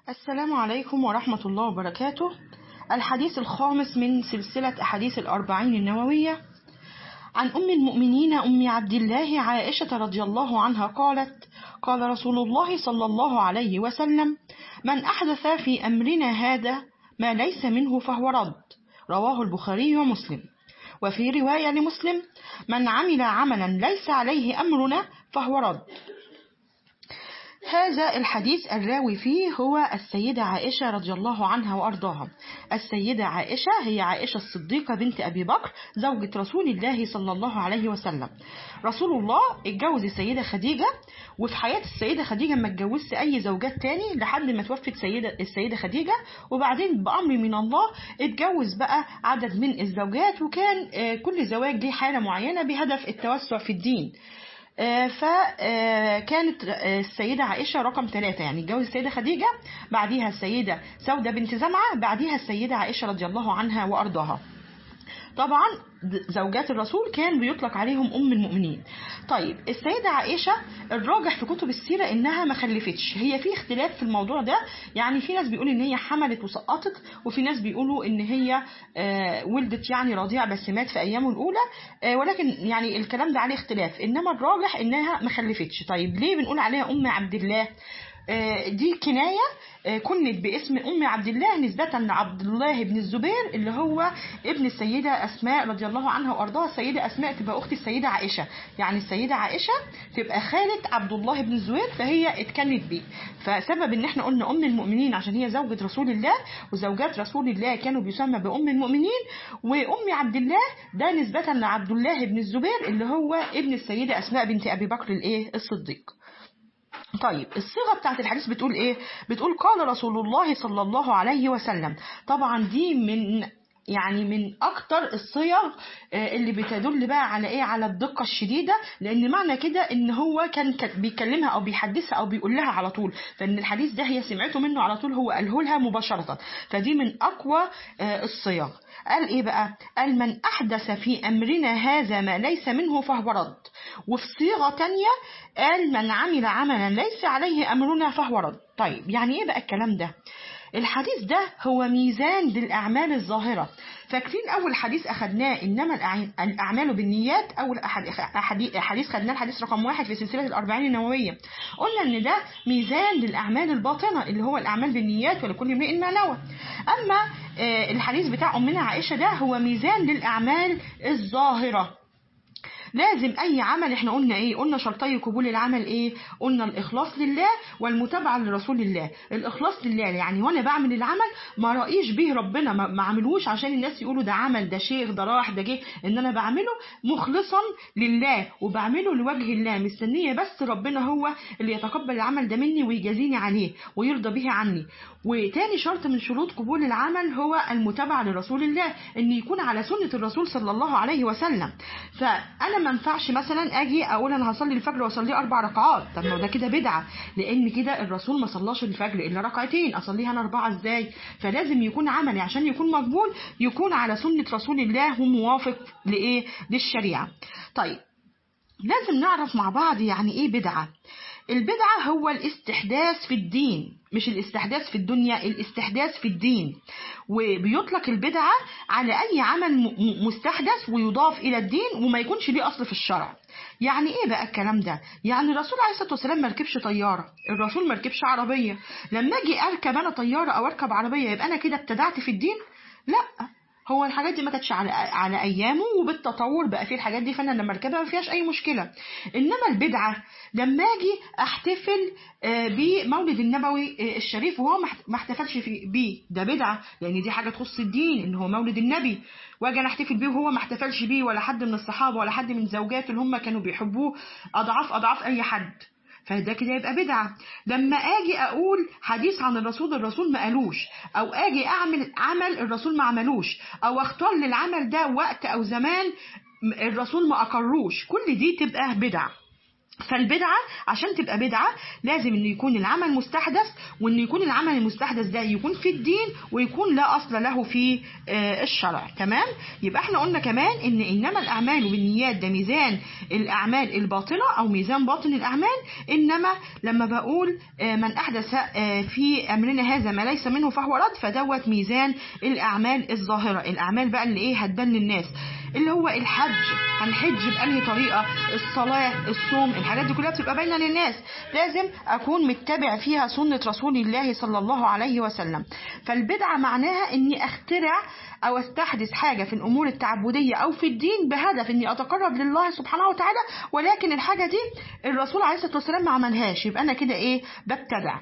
السلام عليكم ورحمة الله وبركاته الحديث الخامس من سلسلة أحاديث الأربعين النووية عن أم المؤمنين أم عبد الله عائشة رضي الله عنها قالت قال رسول الله صلى الله عليه وسلم من أحدث في أمرنا هذا ما ليس منه فهو رد رواه البخاري ومسلم وفي رواية لمسلم من عمل عملا ليس عليه أمرنا فهو رد هذا الحديث الراوي فيه هو السيدة عائشة رضي الله عنها وأرضاها السيدة عائشة هي عائشة الصديقة بنت أبي بكر زوجة رسول الله صلى الله عليه وسلم رسول الله اتجوز السيدة خديجة وفي حياة السيدة خديجة ما اتجوزش أي زوجات تاني لحد ما توفت سيدة السيدة خديجة وبعدين بأمر من الله اتجوز بقى عدد من الزوجات وكان كل زواج ليه حالة معينة بهدف التوسع في الدين فكانت السيدة عائشة رقم ثلاثة يعني اتجوز السيدة خديجة بعديها السيدة سودة بنت زمعة بعديها السيدة عائشة رضي الله عنها وأرضاها طبعا زوجات الرسول كان بيطلق عليهم ام المؤمنين طيب السيده عائشه الراجح في كتب السيره انها ما خلفتش هي في اختلاف في الموضوع ده يعني في ناس بيقول ان هي حملت وسقطت وفي ناس بيقولوا ان هي آه ولدت يعني رضيع بس مات في ايامه الاولى آه ولكن يعني الكلام ده عليه اختلاف انما الراجح انها ما خلفتش طيب ليه بنقول عليها ام عبد الله دي كناية كنت باسم أم عبد الله نسبة لعبد الله بن الزبير اللي هو ابن السيدة أسماء رضي الله عنها وأرضاها السيدة أسماء تبقى أخت السيدة عائشة يعني السيدة عائشة تبقى خالة عبد الله بن الزبير فهي اتكنت بيه فسبب ان احنا قلنا أم المؤمنين عشان هي زوجة رسول الله وزوجات رسول الله كانوا بيسمى بأم المؤمنين وأم عبد الله ده نسبة لعبد الله بن الزبير اللي هو ابن السيدة أسماء بنت أبي بكر الإيه الصديق طيب الصيغة بتاعت الحديث بتقول ايه بتقول قال رسول الله صلى الله عليه وسلم طبعا دي من يعني من اكتر الصيغ اللي بتدل بقى على ايه على الدقه الشديده لان معنى كده ان هو كان بيكلمها او بيحدثها او بيقول لها على طول فان الحديث ده هي سمعته منه على طول هو قاله لها مباشره فدي من اقوى الصيغ قال ايه بقى قال من احدث في امرنا هذا ما ليس منه فهو رد وفي صيغه تانية قال من عمل عملا ليس عليه امرنا فهو رد طيب يعني ايه بقى الكلام ده الحديث ده هو ميزان للأعمال الظاهرة فاكرين أول حديث أخدناه إنما الأعمال بالنيات أول حديث خدناه الحديث رقم واحد في سلسلة الأربعين النووية قلنا إن ده ميزان للأعمال الباطنة اللي هو الأعمال بالنيات ولكل امرئ ما نوى أما الحديث بتاع أمنا عائشة ده هو ميزان للأعمال الظاهرة لازم اي عمل احنا قلنا ايه قلنا شرطي قبول العمل ايه قلنا الاخلاص لله والمتابعه لرسول الله الاخلاص لله يعني وانا بعمل العمل ما رايش به ربنا ما عملوش عشان الناس يقولوا ده عمل ده شيخ ده راح ده جه ان انا بعمله مخلصا لله وبعمله لوجه الله مستنيه بس ربنا هو اللي يتقبل العمل ده مني ويجازيني عليه ويرضى به عني وتاني شرط من شروط قبول العمل هو المتابعه لرسول الله ان يكون على سنه الرسول صلى الله عليه وسلم فانا ما ينفعش مثلا اجي اقول انا هصلي الفجر واصليه اربع ركعات طب ما ده كده بدعه لان كده الرسول ما صلاش الفجر الا ركعتين اصليها انا اربعه ازاي فلازم يكون عملي عشان يكون مقبول يكون على سنه رسول الله وموافق لايه للشريعه طيب لازم نعرف مع بعض يعني ايه بدعه البدعة هو الاستحداث في الدين مش الاستحداث في الدنيا الاستحداث في الدين وبيطلق البدعة على أي عمل مستحدث ويضاف إلى الدين وما يكونش ليه أصل في الشرع يعني ايه بقى الكلام ده يعني الرسول عليه الصلاه والسلام ما ركبش طياره الرسول ما ركبش عربيه لما اجي اركب انا طياره او اركب عربيه يبقى انا كده ابتدعت في الدين لا هو الحاجات دي ما كانتش على على ايامه وبالتطور بقى في الحاجات دي فانا لما اركبها ما فيهاش اي مشكله انما البدعه لما اجي احتفل بمولد النبوي الشريف وهو ما احتفلش بيه ده بدعه لان دي حاجه تخص الدين ان هو مولد النبي واجي انا احتفل بيه وهو ما احتفلش بيه ولا حد من الصحابه ولا حد من زوجاته اللي هم كانوا بيحبوه اضعاف اضعاف اي حد فده كده يبقى بدعة لما اجي اقول حديث عن الرسول الرسول ما قالوش او اجي اعمل عمل الرسول ما عملوش او اختار للعمل ده وقت او زمان الرسول ما اقروش كل دي تبقى بدعة فالبدعة عشان تبقى بدعة لازم انه يكون العمل مستحدث وان يكون العمل المستحدث ده يكون في الدين ويكون لا اصل له في آه، الشرع تمام يبقى احنا قلنا كمان ان انما الاعمال بالنيات ده ميزان الاعمال الباطنة او ميزان باطن الاعمال انما لما بقول آه، من احدث آه، في امرنا هذا ما ليس منه فهو رد فدوت ميزان الاعمال الظاهرة الاعمال بقى اللي ايه هتبان للناس اللي هو الحج هنحج بأنهي طريقة الصلاة الصوم الحاجات دي كلها بتبقى باينة للناس لازم أكون متبع فيها سنة رسول الله صلى الله عليه وسلم فالبدعة معناها إني أخترع أو أستحدث حاجة في الأمور التعبدية أو في الدين بهدف إني أتقرب لله سبحانه وتعالى ولكن الحاجة دي الرسول عليه الصلاة والسلام ما عملهاش يبقى أنا كده إيه ببتدع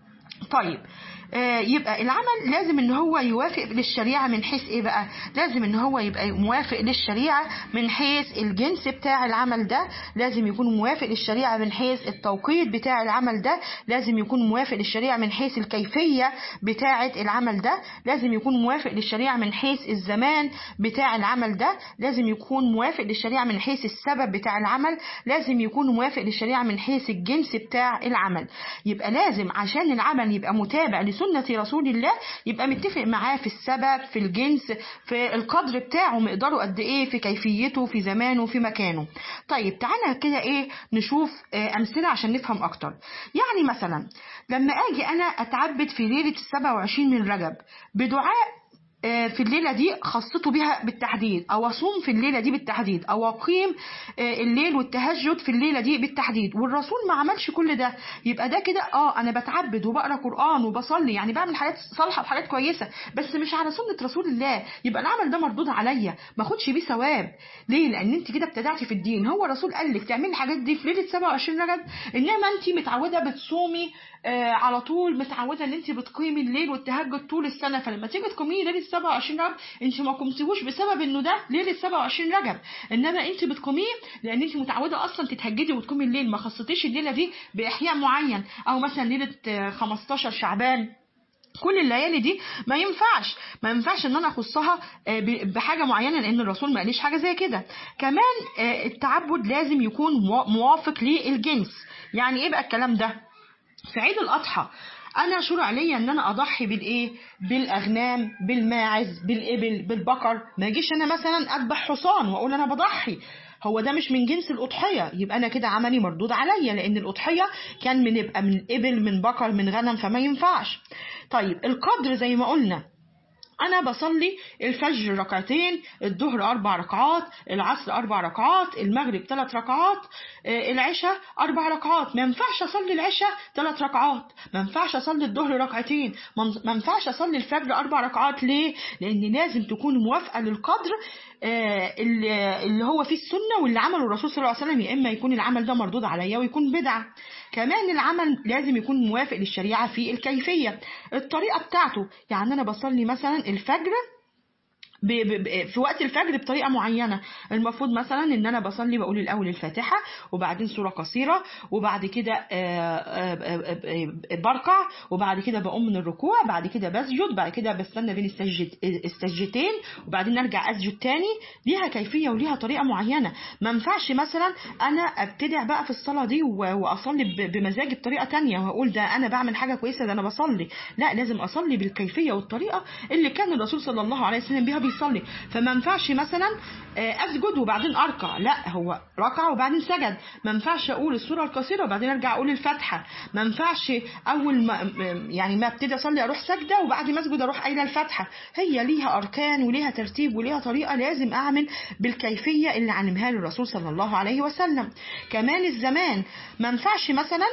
طيب آه، يبقى العمل لازم ان هو يوافق للشريعة من حيث ايه بقى لازم ان هو يبقى موافق للشريعة من حيث الجنس بتاع العمل ده لازم يكون موافق للشريعة من حيث التوقيت بتاع العمل ده لازم يكون موافق للشريعة من حيث الكيفية بتاعة العمل ده لازم يكون موافق للشريعة من حيث الزمان بتاع العمل ده لازم يكون موافق للشريعة من حيث السبب بتاع العمل لازم يكون موافق للشريعة من حيث الجنس بتاع العمل يبقى لازم عشان العمل يبقى متابع لسنة رسول الله يبقى متفق معاه في السبب في الجنس في القدر بتاعه مقداره قد ايه في كيفيته في زمانه في مكانه طيب تعالى كده ايه نشوف آه، امثله عشان نفهم اكتر يعني مثلا لما اجي انا اتعبد في ليله السبع وعشرين من رجب بدعاء آه، في الليلة دي خصته بها بالتحديد أو أصوم في الليلة دي بالتحديد أو أقيم آه، الليل والتهجد في الليلة دي بالتحديد والرسول ما عملش كل ده يبقى ده كده اه أنا بتعبد وبقرأ قرآن وبصلي يعني بعمل حاجات صالحة وحاجات كويسة بس مش على سنة رسول الله يبقى العمل ده مردود عليا ما اخدش بيه ثواب ليه لأن أنت كده ابتدعتي في الدين هو الرسول قال لك تعملي الحاجات دي في ليلة 27 رجب إنما أنت متعودة بتصومي آه على طول متعوده ان انت بتقيمي الليل والتهجد طول السنه فلما تيجي تقيمي ليله 27 رجب انت ما قمتيهوش بسبب انه ده ليله 27 رجب انما انت بتقيميه لان انت متعوده اصلا تتهجدي وتقومي الليل ما خصتيش الليله دي باحياء معين او مثلا ليله آه، 15 شعبان كل الليالي دي ما ينفعش ما ينفعش ان انا اخصها آه، ب- بحاجه معينه لان الرسول ما قاليش حاجه زي كده كمان آه، التعبد لازم يكون موا- موافق للجنس يعني ايه بقى الكلام ده في عيد الأضحى أنا شرع ليا إن أنا أضحي بالإيه؟ بالأغنام، بالماعز، بالإبل، بالبقر، ما يجيش أنا مثلا أذبح حصان وأقول أنا بضحي. هو ده مش من جنس الأضحية يبقى أنا كده عملي مردود عليا لأن الأضحية كان من يبقى من إبل من بقر من غنم فما ينفعش. طيب القدر زي ما قلنا أنا بصلي الفجر ركعتين الظهر أربع ركعات العصر أربع ركعات المغرب ثلاث ركعات آه، العشاء أربع ركعات ما ينفعش أصلي العشاء ثلاث ركعات ما ينفعش أصلي الظهر ركعتين ما ما ينفعش أصلي الفجر أربع ركعات ليه؟ لأن لازم تكون موافقة للقدر آه، اللي اللي هو فيه السنة واللي عمله الرسول صلى الله عليه وسلم يا إما يكون العمل ده مردود عليا ويكون بدعة كمان العمل لازم يكون موافق للشريعة في الكيفية الطريقة بتاعته يعني أنا بصلي مثلا الفجر ب... ب... ب... في وقت الفجر بطريقه معينه المفروض مثلا ان انا بصلي بقول الاول الفاتحه وبعدين سوره قصيره وبعد كده آه، آه، آه، آه، بركع وبعد كده بقوم من الركوع بعد كده بسجد بعد كده بستنى بين السجد السجدتين وبعدين ارجع اسجد تاني ليها كيفيه وليها طريقه معينه ما ينفعش مثلا انا ابتدع بقى في الصلاه دي و... واصلي ب... بمزاجي بطريقه تانية واقول ده انا بعمل حاجه كويسه ده انا بصلي لا لازم اصلي بالكيفيه والطريقه اللي كان الرسول صلى الله عليه وسلم بيها بيصلي فما ينفعش مثلا آه، اسجد وبعدين اركع لا هو ركع وبعدين سجد ما ينفعش اقول السوره القصيره وبعدين ارجع اقول الفاتحه ما ينفعش اول ما م- يعني ما ابتدي اصلي اروح سجده وبعد ما اسجد اروح قايله الفاتحه هي ليها اركان وليها ترتيب وليها طريقه لازم اعمل بالكيفيه اللي علمها لي الرسول صلى الله عليه وسلم كمان الزمان ما ينفعش مثلا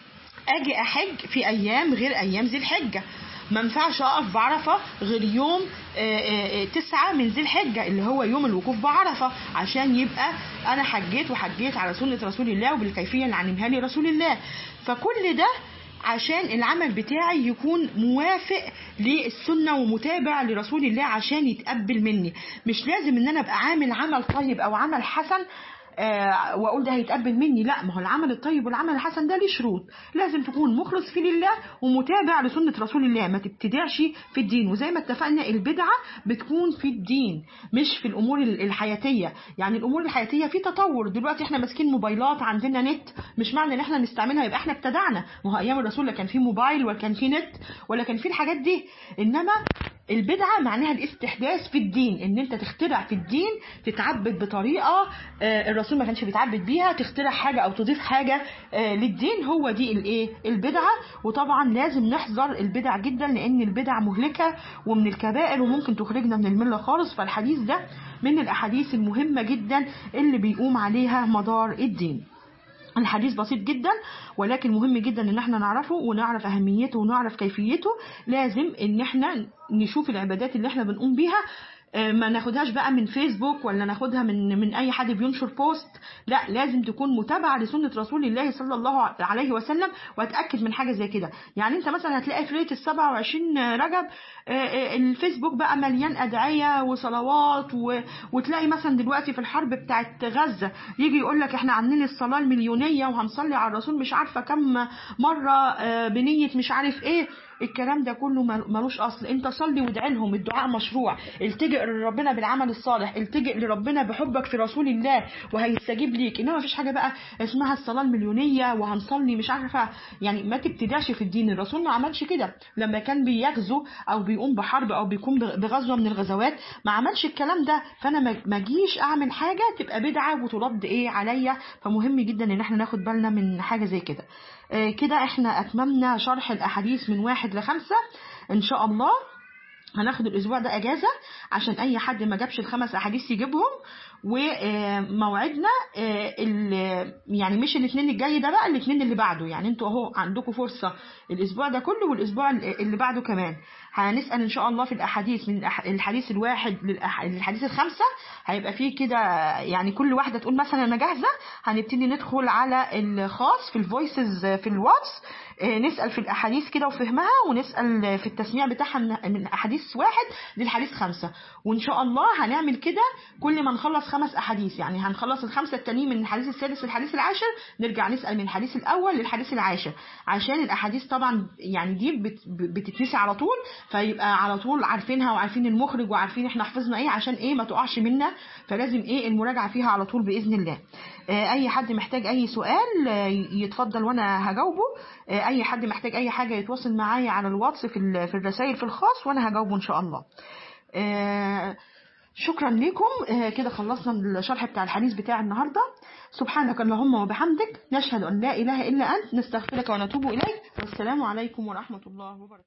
اجي احج في ايام غير ايام ذي الحجه ما ينفعش اقف بعرفه غير يوم آه، آه، آه، تسعة من ذي الحجه اللي هو يوم الوقوف بعرفه عشان يبقى انا حجيت وحجيت على سنه رسول الله وبالكيفيه اللي علمها لي رسول الله فكل ده عشان العمل بتاعي يكون موافق للسنة ومتابع لرسول الله عشان يتقبل مني مش لازم ان انا ابقى عامل عمل طيب او عمل حسن آه واقول ده هيتقبل مني لا ما هو العمل الطيب والعمل الحسن ده ليه شروط لازم تكون مخلص فيه لله ومتابع لسنه رسول الله ما تبتدعش في الدين وزي ما اتفقنا البدعه بتكون في الدين مش في الامور الحياتيه يعني الامور الحياتيه في تطور دلوقتي احنا ماسكين موبايلات عندنا نت مش معنى ان احنا نستعملها يبقى احنا ابتدعنا ما هو ايام الرسول لا كان في موبايل ولا كان في نت ولا كان في الحاجات دي انما البدعة معناها الاستحداث في الدين ان انت تخترع في الدين تتعبد بطريقة الرسول ما كانش بيتعبد بيها تخترع حاجة او تضيف حاجة للدين هو دي الايه البدعة وطبعا لازم نحذر البدع جدا لان البدع مهلكة ومن الكبائر وممكن تخرجنا من الملة خالص فالحديث ده من الاحاديث المهمة جدا اللي بيقوم عليها مدار الدين الحديث بسيط جدا ولكن مهم جدا ان احنا نعرفه ونعرف اهميته ونعرف كيفيته لازم ان احنا نشوف العبادات اللي احنا بنقوم بيها ما ناخدهاش بقى من فيسبوك ولا ناخدها من من اي حد بينشر بوست لا لازم تكون متابعه لسنه رسول الله صلى الله عليه وسلم واتاكد من حاجه زي كده يعني انت مثلا هتلاقي في ليله ال 27 رجب الفيسبوك بقى مليان ادعيه وصلوات و... وتلاقي مثلا دلوقتي في الحرب بتاعت غزه يجي يقول لك احنا عاملين الصلاه المليونيه وهنصلي على الرسول مش عارفه كم مره بنيه مش عارف ايه الكلام ده كله ملوش اصل انت صلي وادعي لهم الدعاء مشروع التجئ لربنا بالعمل الصالح التجئ لربنا بحبك في رسول الله وهيستجيب ليك انما مفيش حاجه بقى اسمها الصلاه المليونيه وهنصلي مش عارفه يعني ما تبتدعش في الدين الرسول ما عملش كده لما كان بيغزو او بيقوم بحرب او بيقوم بغزوه من الغزوات ما عملش الكلام ده فانا ما اجيش اعمل حاجه تبقى بدعه وترد ايه عليا فمهم جدا ان احنا ناخد بالنا من حاجه زي كده كده احنا اتممنا شرح الاحاديث من واحد لخمسة ان شاء الله هناخد الاسبوع ده اجازه عشان اي حد ما جابش الخمس احاديث يجيبهم وموعدنا يعني مش الاثنين الجاي ده بقى الاثنين اللي بعده يعني انتوا اهو عندكم فرصه الاسبوع ده كله والاسبوع اللي بعده كمان هنسال ان شاء الله في الاحاديث من الحديث الواحد للحديث الخمسه هيبقى فيه كده يعني كل واحده تقول مثلا انا جاهزه هنبتدي ندخل على الخاص في الفويسز في الواتس نسال في الاحاديث كده وفهمها ونسال في التسميع بتاعها من احاديث واحد للحديث خمسه وان شاء الله هنعمل كده كل ما نخلص خمس احاديث يعني هنخلص الخمسه التانيين من الحديث السادس للحديث العاشر نرجع نسال من الحديث الاول للحديث العاشر عشان الاحاديث طبعا يعني دي بتتنسي على طول فيبقى على طول عارفينها وعارفين المخرج وعارفين احنا حفظنا ايه عشان ايه ما تقعش منا فلازم ايه المراجعه فيها على طول باذن الله اي حد محتاج اي سؤال يتفضل وانا هجاوبه اي حد محتاج اي حاجه يتواصل معايا على الواتس في في الرسائل في الخاص وانا هجاوبه ان شاء الله شكرا لكم كده خلصنا الشرح بتاع الحديث بتاع النهارده سبحانك اللهم وبحمدك نشهد ان لا اله الا انت نستغفرك ونتوب اليك والسلام عليكم ورحمه الله وبركاته